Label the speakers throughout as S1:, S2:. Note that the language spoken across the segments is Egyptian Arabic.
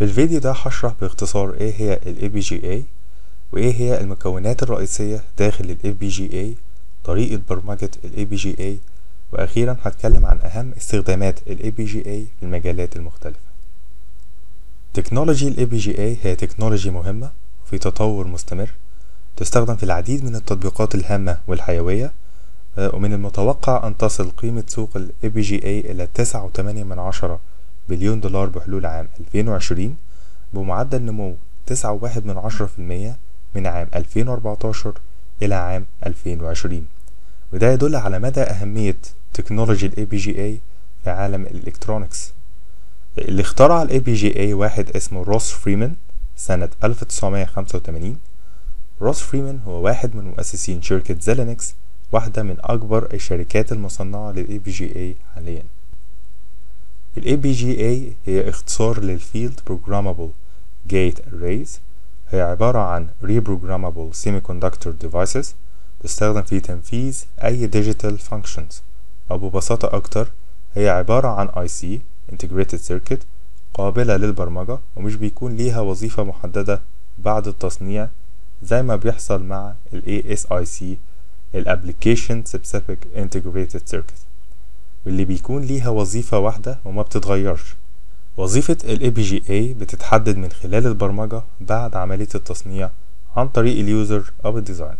S1: في الفيديو ده هشرح باختصار ايه هي ال APGA وايه هي المكونات الرئيسية داخل ال APGA طريقة برمجة ال APGA واخيرا هتكلم عن اهم استخدامات ال APGA في المجالات المختلفة تكنولوجي ال APGA هي تكنولوجي مهمة في تطور مستمر تستخدم في العديد من التطبيقات الهامة والحيوية ومن المتوقع أن تصل قيمة سوق ال APGA إلى تسعة وتمانية من عشرة بليون دولار بحلول عام 2020 بمعدل نمو تسعة وواحد من عشرة في المية من عام 2014 إلى عام 2020 وده يدل على مدى أهمية تكنولوجي ال APGA في عالم الإلكترونيكس اللي اخترع ال APGA واحد اسمه روس فريمان سنة 1985 روس فريمان هو واحد من مؤسسين شركة زيلينكس واحدة من أكبر الشركات المصنعة لل APGA حاليا ال APGA هي اختصار للفيلد Programmable Gate Arrays هي عبارة عن Reprogrammable Semiconductor Devices تستخدم في تنفيذ أي Digital Functions أو ببساطة أكتر هي عبارة عن IC Integrated Circuit قابلة للبرمجة ومش بيكون ليها وظيفة محددة بعد التصنيع زي ما بيحصل مع ال ASIC ال Application Specific Integrated Circuit واللي بيكون ليها وظيفة واحدة وما بتتغيرش وظيفة ال APGA بتتحدد من خلال البرمجة بعد عملية التصنيع عن طريق اليوزر أو الديزاينر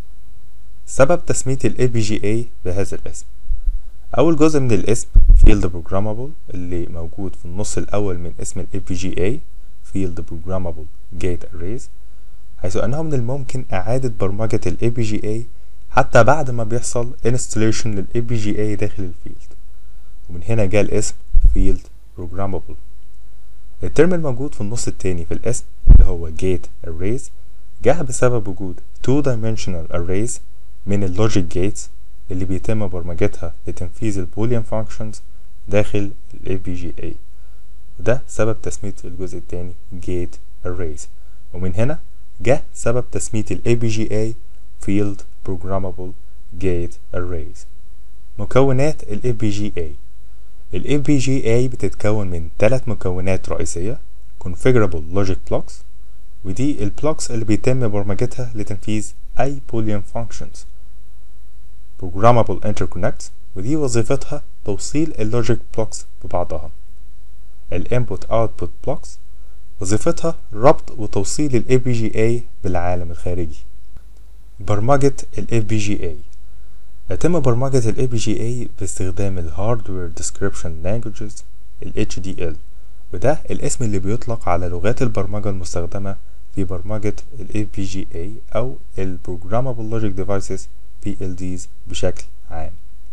S1: سبب تسمية ال APGA بهذا الاسم أول جزء من الاسم Field Programmable اللي موجود في النص الأول من اسم ال APGA Field Programmable Gate Arrays حيث أنه من الممكن إعادة برمجة ال APGA حتى بعد ما بيحصل installation لل APGA داخل الفيلد ومن هنا جاء الاسم Field Programmable الترم الموجود في النص التاني في الاسم اللي هو Gate Arrays جه بسبب وجود Two Dimensional Arrays من اللوجيك جيتس اللي بيتم برمجتها لتنفيذ البوليان فانكشنز داخل ال APGA وده سبب تسمية الجزء التاني Gate Arrays ومن هنا جه سبب تسمية ال APGA Field Programmable Gate Arrays مكونات ال APGA ال APGA بتتكون من ثلاث مكونات رئيسية Configurable Logic Blocks ودي البلوكس اللي بيتم برمجتها لتنفيذ أي Boolean Functions Programmable Interconnects ودي وظيفتها توصيل اللوجيك بلوكس ببعضها ال Input Output Blocks وظيفتها ربط وتوصيل ال APGA بالعالم الخارجي برمجة ال APGA يتم برمجة ال APGA باستخدام ال Hardware Description Languages ال HDL وده الاسم اللي بيطلق على لغات البرمجة المستخدمة في برمجة ال APGA أو ال Programmable Logic Devices PLDs بشكل عام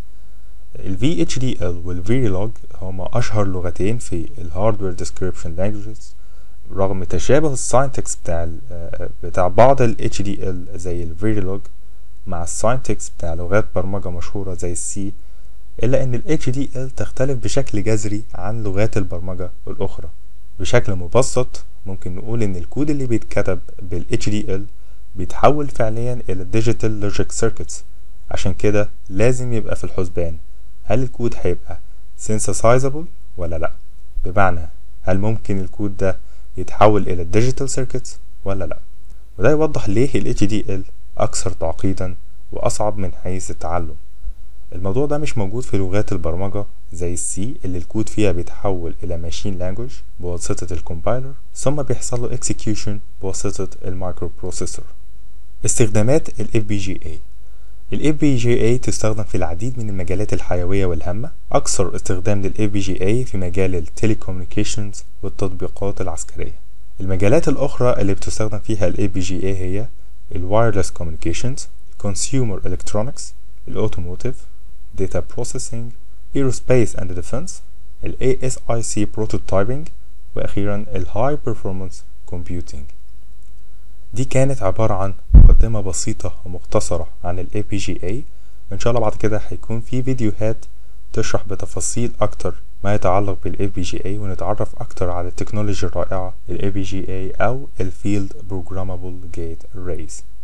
S1: ال VHDL وال Verilog هما أشهر لغتين في ال Hardware Description Languages رغم تشابه الساينتكس بتاع بتاع بعض ال HDL زي ال Verilog مع الساينتكس بتاع لغات برمجة مشهورة زي السي إلا إن ال HDL تختلف بشكل جذري عن لغات البرمجة الأخرى بشكل مبسط ممكن نقول إن الكود اللي بيتكتب بال HDL بيتحول فعليا إلى Digital Logic Circuits عشان كده لازم يبقى في الحسبان هل الكود هيبقى synthesizable ولا لأ بمعنى هل ممكن الكود ده يتحول إلى Digital Circuits ولا لأ وده يوضح ليه ال HDL أكثر تعقيدا وأصعب من حيث التعلم الموضوع ده مش موجود في لغات البرمجة زي السي اللي الكود فيها بيتحول إلى ماشين لانجوج بواسطة الكومبايلر ثم بيحصل له execution بواسطة المايكرو بروسيسور استخدامات ال FPGA ال FPGA تستخدم في العديد من المجالات الحيوية والهامة أكثر استخدام لل FPGA في مجال التليكوميونيكيشنز والتطبيقات العسكرية المجالات الأخرى اللي بتستخدم فيها ال FPGA هي الوايرلس كوميونيكيشنز consumer electronics الاوتوموتيف data processing aerospace and defense ال ASIC prototyping وأخيرا ال high performance computing دي كانت عبارة عن مقدمة بسيطة ومختصرة عن ال APGA إن شاء الله بعد كده هيكون في فيديوهات تشرح بتفاصيل أكتر ما يتعلق بال APGA ونتعرف أكتر على التكنولوجيا الرائعة ال APGA أو ال Field Programmable Gate Arrays